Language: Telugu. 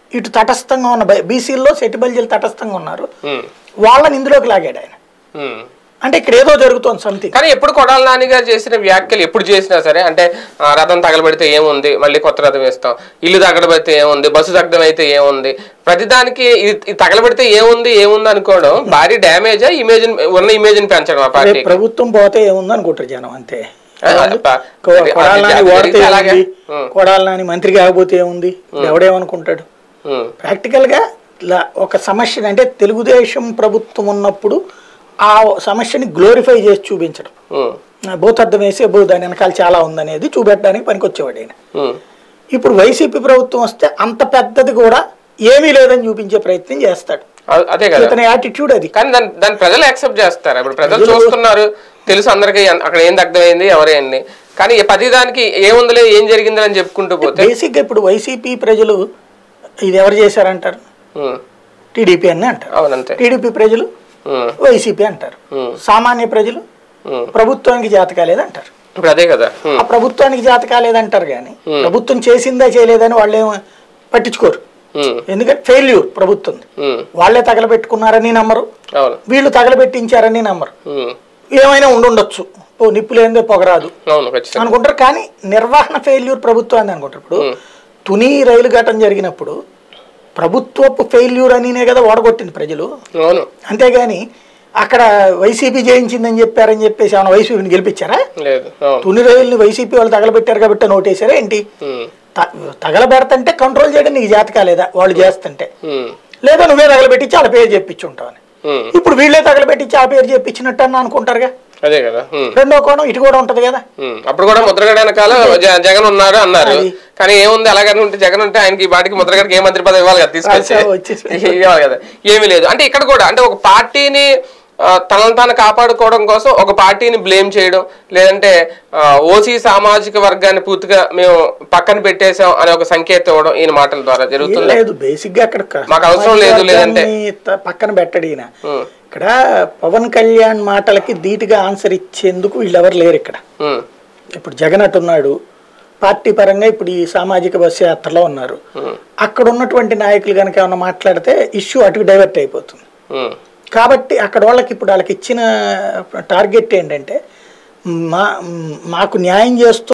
ఇటు తటస్థంగా ఉన్న బీసీల్లో సెటిబల్జీలు తటస్థంగా ఉన్నారు ఉమ్, వాళ్ళని ఇందులోకి లాగాడు ఆయన ఉమ్. అంటే ఇక్కడ ఏదో జరుగుతోంది సంథింగ్ కానీ ఎప్పుడు కొడాల నాని గారు చేసిన వ్యాఖ్యలు ఎప్పుడు చేసినా సరే అంటే ఆ, రథం తగలబెడితే ఏముంది మళ్ళీ కొత్త రథం వేస్తాం ఇల్లు తగలబెడితే ఏముంది బస్సు తగ్గడం అయితే ఏముంది ప్రతిదానికి ఇది ఇది తగలబెడితే ఏముంది ఏముంది అనుకోవడం భారీ డ్యామేజ్ ఇమేజ్ ఉన్న ఇమేజ్ ని పెంచడం ఆ పార్టీ ప్రభుత్వం పోతే ఏముంది అనుకుంటారు జనం అంతే ఆ, ప- కొ- అది- కొడాలి అది నాని ఓడితే జరిగితే అలాగే. ఏముంది ఉం. కొడాలి నాని మంత్రి కాకపోతే ఏముంది ఎవడేమనుకుంటాడు ఉమ్, ప్రాక్టికల్ గా లా- ఒక సమస్యని అంటే తెలుగుదేశం ప్రభుత్వం ఉన్నప్పుడు ఆ సమస్యని గ్లోరిఫై చేసి చూపించడం ఉమ్, భూతద్దం వేసి "అబ్బో, దాని వెనకాల చాలా ఉందనేది చూపెట్టడానికి పనికొచ్చేవాడు ఆయన ఉమ్, ఇప్పుడు వైసీపీ ప్రభుత్వం వస్తే అంత పెద్దది కూడా ఏమీ లేదని చూపించే ప్రయత్నం చేస్తాడు అ- అదే కదా ఇతని యాటిట్యూడ్ అది కానీ దాన్ని దాన్ని ప్రజలు యాక్సెప్ట్ చేస్తారు ఇప్పుడు ప్రజలు చూస్తున్నారు తెలుసు అందరికీ అన్- అక్కడ ఏం అర్థమైంది ఎవరైంది కానీ ఈ ప్రతిదానికి ఏముందిలే ఏం జరిగింది అని చెప్పుకుంటూ పోతే బేసిక్ గా ఇప్పుడు వైసీపీ ప్రజలు ఇది ఎవరు చేశారంటారు ఉమ్, టీడీపీ అని అంటారు అవునంతే టీడీపీ ప్రజలు ఉమ్, వైసీపీ అంటారు ఉమ్, సామాన్య ప్రజలు ఉమ్. ప్రభుత్వానికి జాత కాలేదంటారు ఇప్పుడు అదే కదా ఉమ్, ఆ ప్రభుత్వానికి జాత కాలేదంటారు కానీ ప్రభుత్వం చేసిందా చేయలేదని వాళ్ళేం పట్టించుకోరు ఉమ్, ఎందుకంటే ఫెయిల్యూర్ ప్రభుత్వం ఉమ్, వాళ్ళే తగలబెట్టుకున్నారని నమ్మరు అవును వీళ్ళు తగలబెట్టించారని నమ్మరు ఉమ్, ఏమైనా ఉండుండొచ్చు ఓ నిప్పు లేనిదే పొగరాదు అవును ఖచ్చితంగా అనుకుంటారు కానీ నిర్వహణ ఫెయిల్యూర్ ప్రభుత్వాన్ని అనుకుంటారు ఇప్పుడు తుని రైలు ఘటన జరిగినప్పుడు ప్రభుత్వపు ఫెయిల్యూర్ అనినే కదా ఓడగొట్టింది ప్రజలు అవును అంతేగాని అక్కడ వైసీపీ జయించిందని చెప్పారని చెప్పేసి ఏమైనా వైసీపీని గెలిపించారా లేదు అవును తుని రైలుని వైసీపీ వాళ్ళు తగలబెట్టారు కాబట్టి నోటేశారా ఏంటి ఉమ్, త- తగలబెడతంటే కంట్రోల్ చేయడం నీకు జాత కాలేదా వాళ్ళు చేస్తుంటే ఉమ్, లేదా నువ్వే తగలబెట్టించి వాళ్ళ పేరు చెప్పించి ఉంటావని ఉమ్, ఇప్పుడు వీళ్ళే తగలబెట్టించి ఆ పేరు చెప్పించినట్టు అని అనుకుంటారుగా అదే కదా ఉమ్, రెండో కోణం ఇటు కూడా ఉంటది కదా ఉమ్. అప్పుడు కూడా ముద్రగడ వెనకాల జ- జగన్ ఉన్నారు అన్నారు కానీ ఏముంది అలాగని ఉంటే జగన్ ఉంటే ఆయనకి ఈ పాటికి ముద్రగడకి ఏ మంత్రి పదవి ఇవ్వాలి కదా తీసుకొచ్చి రాజ్యసభ వచ్చేసి. ఇవ్వాలి కదా ఏమీ లేదు అంటే ఇక్కడ కూడా అంటే ఒక పార్టీని ఆ, తనను తాను కాపాడుకోవడం కోసం ఒక పార్టీని బ్లేమ్ చేయడం లేదంటే ఓసీ సామాజిక వర్గాన్ని పూర్తిగా మేము పక్కన పెట్టేశాం అనే ఒక సంకేతం ఇవ్వడం ఈయన మాటల ద్వారా ఏం జరుగుతుంది లేదు బేసిక్ గా అక్కడ క- మాకు అవసరం లేదు, లేదంటే. వర్గాన్ని త- పక్కన పెట్టడు ఈయన ఉమ్, ఇక్కడ పవన్ కళ్యాణ్ మాటలకి ధీటుగా ఆన్సర్ ఇచ్చేందుకు వీళ్ళెవరు లేరు ఇక్కడ ఉమ్, ఇప్పుడు జగన్ అటున్నాడు పార్టీ పరంగా ఇప్పుడు ఈ సామాజిక బస్సు యాత్రలో ఉన్నారు ఉమ్, అక్కడ ఉన్నటువంటి నాయకులు కనుక ఏమైనా మాట్లాడితే ఇష్యూ అటుకు డైవర్ట్ అయిపోతుంది ఉమ్, కాబట్టి అక్కడ వాళ్ళకి ఇప్పుడు వాళ్ళకి ఇచ్చిన టార్గెట్ ఏంటంటే మా మాకు న్యాయం చేస్తూ